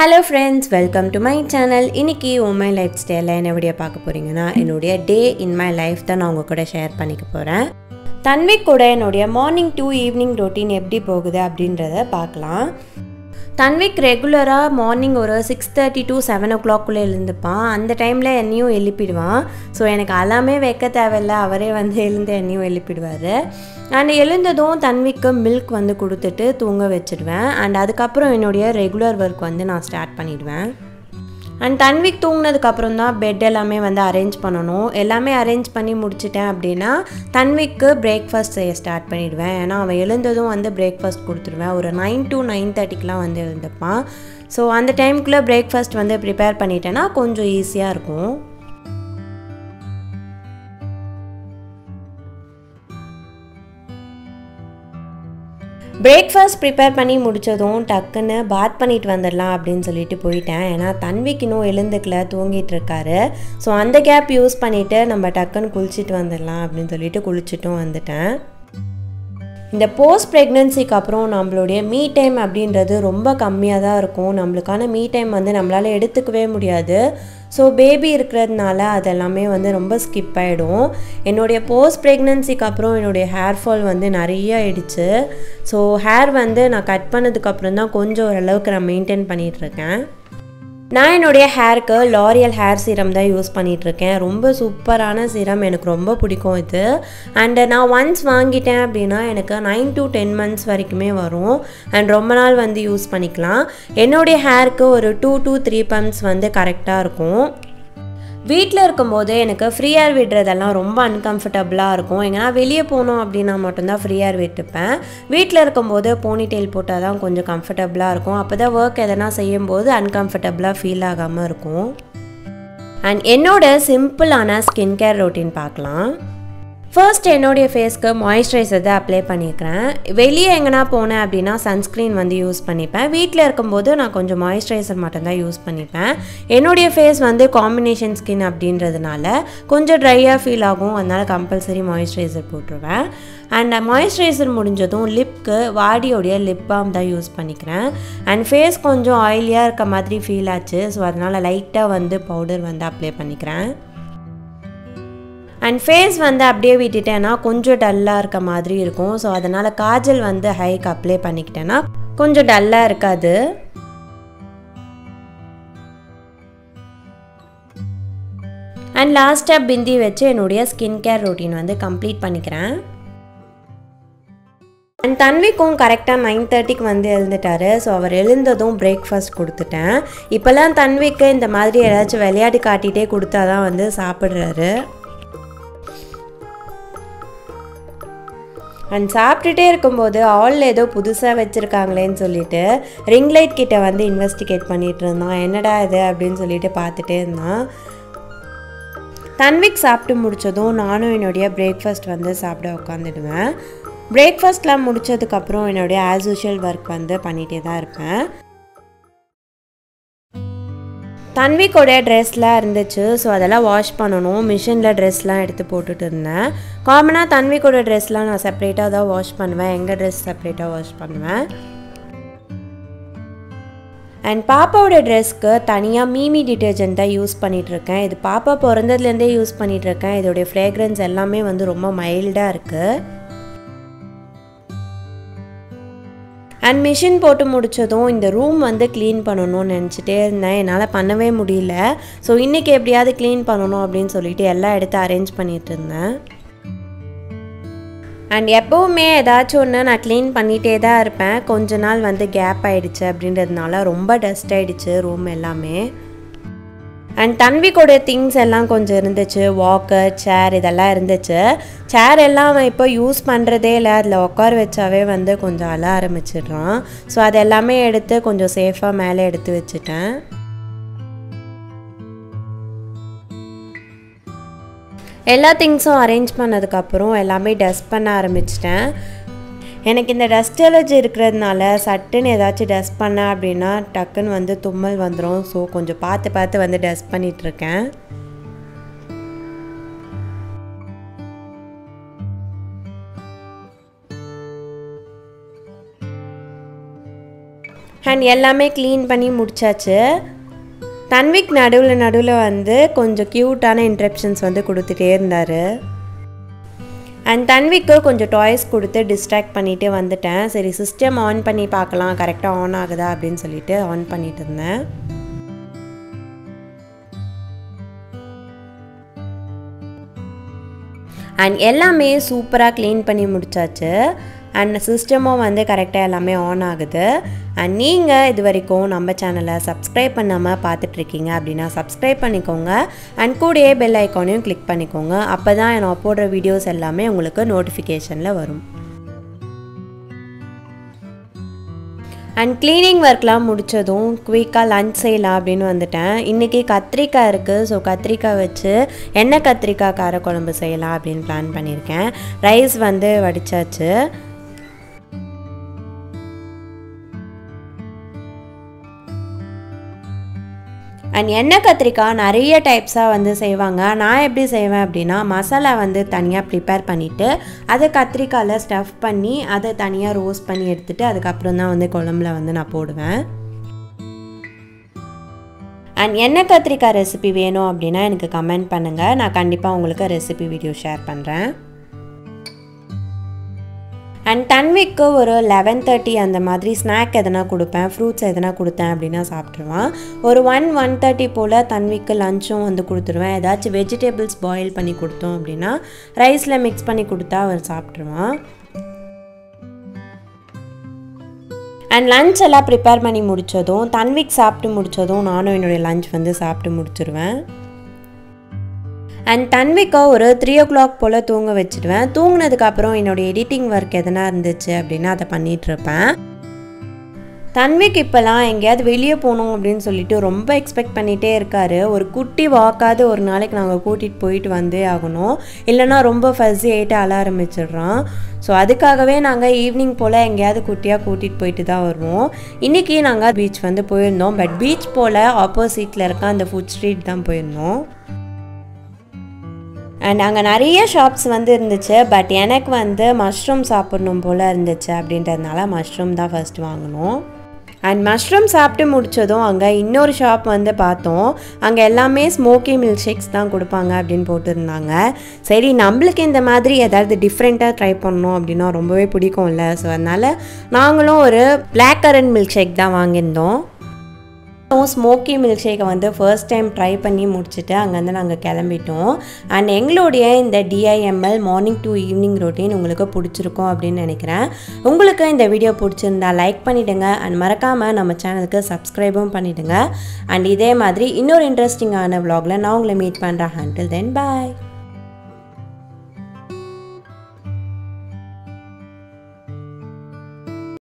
hello friends welcome to my channel இன்னைக்கு உமை life ஸ்டைலில் என்ன வீடியோ பார்க்க போகிறீங்கன்னா என்னுடைய டே இன் மை லைஃப் தான் நான் உங்கள் கூட ஷேர் பண்ணிக்க போகிறேன் தன்விக் கூட என்னுடைய மார்னிங் டு ஈவினிங் ரொட்டீன் எப்படி போகுது அப்படின்றத பார்க்கலாம் தன்விக் ரெகுலராக மார்னிங் ஒரு சிக்ஸ் தேர்ட்டி டு செவன் ஓ கிளாக்குள்ளே எழுந்துப்பான் அந்த டைமில் என்னையும் எழுப்பிடுவான் ஸோ எனக்கு அலாமே வைக்க தேவையில்ல அவரே வந்து எழுந்து என்னையும் எழுப்பிடுவார் அண்ட் எழுந்ததும் தன்விக்கு மில்க் வந்து கொடுத்துட்டு தூங்க வச்சிடுவேன் அண்ட் அதுக்கப்புறம் என்னுடைய ரெகுலர் ஒர்க் வந்து நான் ஸ்டார்ட் பண்ணிடுவேன் அண்ட் தன்விக் தூங்கினதுக்கப்புறம் தான் பெட் எல்லாமே வந்து அரேஞ்ச் பண்ணணும் எல்லாமே அரேஞ்ச் பண்ணி முடிச்சிட்டேன் அப்படின்னா தன்விக்கு பிரேக்ஃபாஸ்ட் செய்ய ஸ்டார்ட் பண்ணிடுவேன் ஏன்னா அவன் எழுந்ததும் வந்து பிரேக்ஃபாஸ்ட் கொடுத்துருவேன் ஒரு நைன் டு நைன் தேர்ட்டிக்கெலாம் வந்து எழுந்துப்பான் ஸோ அந்த டைமுக்குள்ளே பிரேக்ஃபாஸ்ட் வந்து ப்ரிப்பேர் பண்ணிட்டேன்னா கொஞ்சம் ஈஸியாக இருக்கும் பிரேக்ஃபாஸ்ட் ப்ரிப்பேர் பண்ணி முடித்ததும் டக்குன்னு பாத் பண்ணிட்டு வந்துடலாம் அப்படின்னு சொல்லிட்டு போயிட்டேன் ஏன்னா தன்விக்கு இன்னும் எழுந்துக்கல தூங்கிட்டு இருக்காரு ஸோ அந்த கேப் யூஸ் பண்ணிவிட்டு நம்ம டக்குன்னு குளிச்சுட்டு வந்துடலாம் அப்படின்னு சொல்லிட்டு குளிச்சுட்டும் வந்துட்டேன் இந்த போஸ்ட் ப்ரெக்னென்சிக்கு அப்புறம் நம்மளுடைய மீ டைம் அப்படின்றது ரொம்ப கம்மியாக தான் இருக்கும் நம்மளுக்கான மீ டைம் வந்து நம்மளால் எடுத்துக்கவே முடியாது ஸோ பேபி இருக்கிறதுனால அதெல்லாமே வந்து ரொம்ப ஸ்கிப் ஆகிடும் என்னுடைய போஸ்ட் ப்ரெக்னென்சிக்கு அப்புறம் என்னுடைய ஹேர் ஃபால் வந்து நிறைய ஆயிடுச்சு ஸோ ஹேர் வந்து நான் கட் பண்ணதுக்கப்புறம் தான் கொஞ்சம் ஓரளவுக்கு நான் மெயின்டைன் பண்ணிகிட்ருக்கேன் நான் என்னுடைய ஹேருக்கு லாரியல் ஹேர் சீரம் தான் யூஸ் பண்ணிகிட்ருக்கேன் ரொம்ப சூப்பரான சீரம் எனக்கு ரொம்ப பிடிக்கும் இது அண்டு நான் ஒன்ஸ் வாங்கிட்டேன் அப்படின்னா எனக்கு நைன் டு டென் மந்த்ஸ் வரைக்குமே வரும் அண்ட் ரொம்ப நாள் வந்து யூஸ் பண்ணிக்கலாம் என்னுடைய ஹேருக்கு ஒரு டூ டு த்ரீ பம்ப்ஸ் வந்து கரெக்டாக இருக்கும் வீட்டில் இருக்கும்போது எனக்கு ஃப்ரீ ஏர் விடுறதெல்லாம் ரொம்ப அன்கம்ஃபர்டபுளாக இருக்கும் எங்கன்னா வெளியே போனோம் அப்படின்னா மட்டும்தான் ஃப்ரீ ஏர் விட்டுப்பேன் வீட்டில் இருக்கும்போது போனி டெயில் போட்டால் தான் கொஞ்சம் கம்ஃபர்டபுளாக இருக்கும் அப்போ தான் ஒர்க் எதனா செய்யும்போது அன்கம்ஃபர்டபுளாக ஃபீல் ஆகாமல் இருக்கும் அண்ட் என்னோட சிம்பிளான ஸ்கின் கேர் ரொட்டீன் பார்க்கலாம் ஃபர்ஸ்ட் என்னுடைய ஃபேஸ்க்கு மாய்ஸ்சரைசர் தான் அப்ளை பண்ணியிருக்கிறேன் வெளியே எங்கன்னா போனேன் அப்படின்னா சன்ஸ்க்ரீன் வந்து யூஸ் பண்ணிப்பேன் வீட்டில் இருக்கும்போது நான் கொஞ்சம் மாய்ஸ்சரைசர் மட்டும்தான் யூஸ் பண்ணிப்பேன் என்னுடைய ஃபேஸ் வந்து காம்பினேஷன் ஸ்கின் அப்படின்றதுனால கொஞ்சம் ட்ரையாக ஃபீல் ஆகும் அதனால் கம்பல்சரி மாய்ஸ்சரைசர் போட்டுருவேன் அண்ட் மாய்ஸ்சரைசர் முடிஞ்சதும் லிப்க்கு வாடியோடைய லிப் பாம் தான் யூஸ் பண்ணிக்கிறேன் அண்ட் ஃபேஸ் கொஞ்சம் ஆயிலியாக இருக்க மாதிரி ஃபீல் ஆச்சு ஸோ அதனால் லைட்டாக வந்து பவுடர் வந்து அப்ளை பண்ணிக்கிறேன் அண்ட் ஃபேஸ் வந்து அப்படியே விட்டுட்டேன்னா கொஞ்சம் டல்லாக இருக்க மாதிரி இருக்கும் ஸோ அதனால் காஜல் வந்து ஹைக்கு அப்ளை பண்ணிக்கிட்டேன்னா கொஞ்சம் டல்லாக இருக்காது அண்ட் லாஸ்ட்டாக பிந்தி வச்சு என்னுடைய ஸ்கின் கேர் ரொட்டீன் வந்து கம்ப்ளீட் பண்ணிக்கிறேன் அண்ட் தன்விக்கும் கரெக்டாக நைன் தேர்ட்டிக்கு வந்து எழுந்துட்டாரு ஸோ அவர் எழுந்ததும் பிரேக்ஃபாஸ்ட் கொடுத்துட்டேன் இப்போல்லாம் தன்விக்கு இந்த மாதிரி ஏதாச்சும் விளையாட்டு காட்டிகிட்டே கொடுத்தா தான் வந்து சாப்பிட்றாரு அண்ட் சாப்பிட்டுட்டே இருக்கும்போது ஆல் ஏதோ புதுசாக வச்சுருக்காங்களேன்னு சொல்லிட்டு ரிங் லைட் கிட்ட வந்து இன்வெஸ்டிகேட் பண்ணிகிட்டு இருந்தான் என்னடா இது அப்படின்னு சொல்லிட்டு பார்த்துட்டே இருந்தான் தன்விக் சாப்பிட்டு முடித்ததும் நானும் என்னுடைய பிரேக்ஃபாஸ்ட் வந்து சாப்பிட உட்காந்துடுவேன் பிரேக்ஃபாஸ்ட்லாம் முடித்ததுக்கப்புறம் என்னுடைய ஆஸ் யூஷுவல் ஒர்க் வந்து பண்ணிகிட்டே தான் இருப்பேன் தன்விக்கோட ட்ரெஸ்லாம் இருந்துச்சு ஸோ அதெல்லாம் வாஷ் பண்ணணும் மிஷினில் ட்ரெஸ்லாம் எடுத்து போட்டுட்டு இருந்தேன் காமனாக தன்விக்கோட ட்ரெஸ்லாம் நான் செப்பரேட்டாக தான் வாஷ் பண்ணுவேன் எங்கள் ட்ரெஸ் செப்பரேட்டாக வாஷ் பண்ணுவேன் அண்ட் பாப்பாவோட ட்ரெஸ்க்கு தனியாக மீமி டிட்டர்ஜென்ட் தான் யூஸ் பண்ணிகிட்ருக்கேன் இது பாப்பா பிறந்ததுலேருந்தே யூஸ் பண்ணிகிட்ருக்கேன் இதோடைய ஃப்ரேக்ரன்ஸ் எல்லாமே வந்து ரொம்ப மைல்டாக இருக்குது அண்ட் மிஷின் போட்டு முடித்ததும் இந்த ரூம் வந்து க்ளீன் பண்ணணும்னு நினச்சிட்டே இருந்தேன் என்னால் பண்ணவே முடியல ஸோ இன்றைக்கி எப்படியாவது க்ளீன் பண்ணணும் அப்படின்னு சொல்லிட்டு எல்லாம் எடுத்து அரேஞ்ச் பண்ணிகிட்டு இருந்தேன் அண்ட் எப்போவுமே ஏதாச்சும் ஒன்று நான் க்ளீன் பண்ணிகிட்டே தான் இருப்பேன் கொஞ்ச நாள் வந்து கேப் ஆகிடுச்சு அப்படின்றதுனால ரொம்ப டஸ்ட் ஆகிடுச்சு ரூம் எல்லாமே அண்ட் தன்விக்கோட திங்ஸ் எல்லாம் கொஞ்சம் இருந்துச்சு வாக்கர் சேர் இதெல்லாம் இருந்துச்சு சேர் எல்லாம் அவன் இப்போ யூஸ் பண்ணுறதே இல்லை அதில் உட்கார வச்சாவே வந்து கொஞ்சம் அழ ஆரம்பிச்சிடுறான் ஸோ அது எல்லாமே எடுத்து கொஞ்சம் சேஃபாக மேலே எடுத்து வச்சுட்டேன் எல்லா திங்ஸும் அரேஞ்ச் பண்ணதுக்கப்புறம் எல்லாமே டஸ்ட் பண்ண ஆரம்பிச்சிட்டேன் எனக்கு இந்த டஸ்ட் அலர்ஜி இருக்கிறதுனால சட்டுன்னு ஏதாச்சும் டஸ்ட் பண்ணேன் அப்படின்னா டக்குன்னு வந்து தும்மல் வந்துடும் ஸோ கொஞ்சம் பார்த்து பார்த்து வந்து டஸ்ட் பண்ணிகிட்ருக்கேன் அண்ட் எல்லாமே க்ளீன் பண்ணி முடிச்சாச்சு தன்விக் நடுவில் நடுவில் வந்து கொஞ்சம் க்யூட்டான இன்ட்ரப்ஷன்ஸ் வந்து கொடுத்துட்டே இருந்தார் அண்ட் தன்விக்கு கொஞ்சம் டாய்ஸ் கொடுத்து டிஸ்ட்ராக்ட் பண்ணிகிட்டே வந்துட்டேன் சரி சிஸ்டம் ஆன் பண்ணி பார்க்கலாம் கரெக்டாக ஆன் ஆகுதா அப்படின்னு சொல்லிட்டு ஆன் பண்ணிட்டு இருந்தேன் அண்ட் எல்லாமே சூப்பராக க்ளீன் பண்ணி முடிச்சாச்சு அண்ட் சிஸ்டமும் வந்து கரெக்டாக எல்லாமே ஆன் ஆகுது அண்ட் நீங்கள் இது வரைக்கும் நம்ம சேனலை சப்ஸ்கிரைப் பண்ணாமல் பார்த்துட்ருக்கீங்க அப்படின்னா சப்ஸ்கிரைப் பண்ணிக்கோங்க அண்ட் கூடயே பெல் ஐக்கானையும் கிளிக் பண்ணிக்கோங்க அப்போ தான் நான் போடுற வீடியோஸ் எல்லாமே உங்களுக்கு நோட்டிஃபிகேஷனில் வரும் அண்ட் க்ளீனிங் ஒர்க்லாம் முடித்ததும் குயிக்காக லஞ்ச் செய்யலாம் அப்படின்னு வந்துட்டேன் இன்றைக்கி கத்திரிக்காய் இருக்குது ஸோ கத்திரிக்காய் வச்சு எண்ணெய் கத்திரிக்காய் காரக்குழம்பு செய்யலாம் அப்படின்னு பிளான் பண்ணியிருக்கேன் ரைஸ் வந்து வடித்தாச்சு அண்ட் எண்ணெய் கத்திரிக்காய் நிறைய டைப்ஸாக வந்து செய்வாங்க நான் எப்படி செய்வேன் அப்படின்னா மசாலா வந்து தனியாக ப்ரிப்பேர் பண்ணிவிட்டு அதை கத்திரிக்காயில் ஸ்டஃப் பண்ணி அதை தனியாக ரோஸ்ட் பண்ணி எடுத்துகிட்டு அதுக்கப்புறம் தான் வந்து குழம்புல வந்து நான் போடுவேன் அண்ட் எண்ணெய் கத்திரிக்காய் ரெசிபி வேணும் அப்படின்னா எனக்கு கமெண்ட் பண்ணுங்கள் நான் கண்டிப்பாக உங்களுக்கு ரெசிபி வீடியோ ஷேர் பண்ணுறேன் அண்ட் தன்விக்கு ஒரு லெவன் தேர்ட்டி அந்த மாதிரி ஸ்நாக் எதனா கொடுப்பேன் ஃப்ரூட்ஸ் எதனா கொடுத்தேன் அப்படின்னா சாப்பிட்ருவான் ஒரு ஒன் ஒன் தேர்ட்டி போல் தன்விக்கு லஞ்சும் வந்து கொடுத்துருவேன் ஏதாச்சும் வெஜிடபிள்ஸ் பாயில் பண்ணி கொடுத்தோம் அப்படின்னா ரைஸில் மிக்ஸ் பண்ணி கொடுத்தா அவர் சாப்பிட்ருவான் அண்ட் லஞ்ச் எல்லாம் ப்ரிப்பேர் பண்ணி முடித்ததும் தன்விக் சாப்பிட்டு முடித்ததும் நானும் என்னுடைய லஞ்ச் வந்து சாப்பிட்டு முடிச்சிருவேன் அண்ட் தன்விக்கா ஒரு த்ரீ ஓ கிளாக் போல் தூங்க வச்சுடுவேன் தூங்கினதுக்கப்புறம் என்னோடய எடிட்டிங் ஒர்க் எதனா இருந்துச்சு அப்படின்னா அதை பண்ணிகிட்ருப்பேன் தன்விக் இப்போலாம் எங்கேயாவது வெளியே போகணும் அப்படின்னு சொல்லிட்டு ரொம்ப எக்ஸ்பெக்ட் பண்ணிகிட்டே இருக்காரு ஒரு குட்டி வாக்காவது ஒரு நாளைக்கு நாங்கள் கூட்டிகிட்டு போயிட்டு வந்தே ஆகணும் இல்லைனா ரொம்ப ஃபஸ்ஸி ஆகிட்டு அழ ஆரம்பிச்சிடுறான் ஸோ அதுக்காகவே நாங்கள் ஈவினிங் போல் எங்கேயாவது குட்டியாக கூட்டிகிட்டு போயிட்டு தான் வருவோம் இன்றைக்கி நாங்கள் பீச் வந்து போயிருந்தோம் பட் பீச் போல் ஆப்போசிட்டில் இருக்க அந்த ஃபுட் ஸ்ட்ரீட் தான் போயிருந்தோம் அண்ட் அங்கே நிறைய ஷாப்ஸ் வந்து இருந்துச்சு பட் எனக்கு வந்து மஷ்ரூம் சாப்பிட்ணும் போல் இருந்துச்சு அப்படின்றதுனால மஷ்ரூம் தான் ஃபர்ஸ்ட் வாங்கினோம் அண்ட் மஷ்ரூம் சாப்பிட்டு முடித்ததும் அங்கே இன்னொரு ஷாப் வந்து பார்த்தோம் அங்கே எல்லாமே ஸ்மோக்கி மில்க் ஷேக்ஸ் தான் கொடுப்பாங்க அப்படின்னு போட்டிருந்தாங்க சரி நம்மளுக்கு இந்த மாதிரி ஏதாவது டிஃப்ரெண்ட்டாக ட்ரை பண்ணோம் அப்படின்னா ரொம்பவே பிடிக்கும்ல ஸோ அதனால் நாங்களும் ஒரு பிளாக் கரண்ட் மில்க் ஷேக் தான் வாங்கியிருந்தோம் ஸ்மோக்கி மில்க் ஷேக்கை வந்து ஃபர்ஸ்ட் டைம் ட்ரை பண்ணி முடிச்சுட்டு அங்கேருந்து நாங்கள் கிளம்பிட்டோம் அண்ட் எங்களுடைய இந்த TIML morning to evening routine உங்களுக்கு பிடிச்சிருக்கும் அப்படின்னு நினைக்கிறேன் உங்களுக்கு இந்த வீடியோ பிடிச்சிருந்தா லைக் பண்ணிவிடுங்க அண்ட் மறக்காமல் நம்ம சேனலுக்கு சப்ஸ்கிரைபும் பண்ணிவிடுங்க அண்ட் இதே மாதிரி இன்னொரு இன்ட்ரெஸ்டிங்கான vlogல நான் உங்களை மீட் பண்ணுறேன் ஹண்டில் தென் பாய்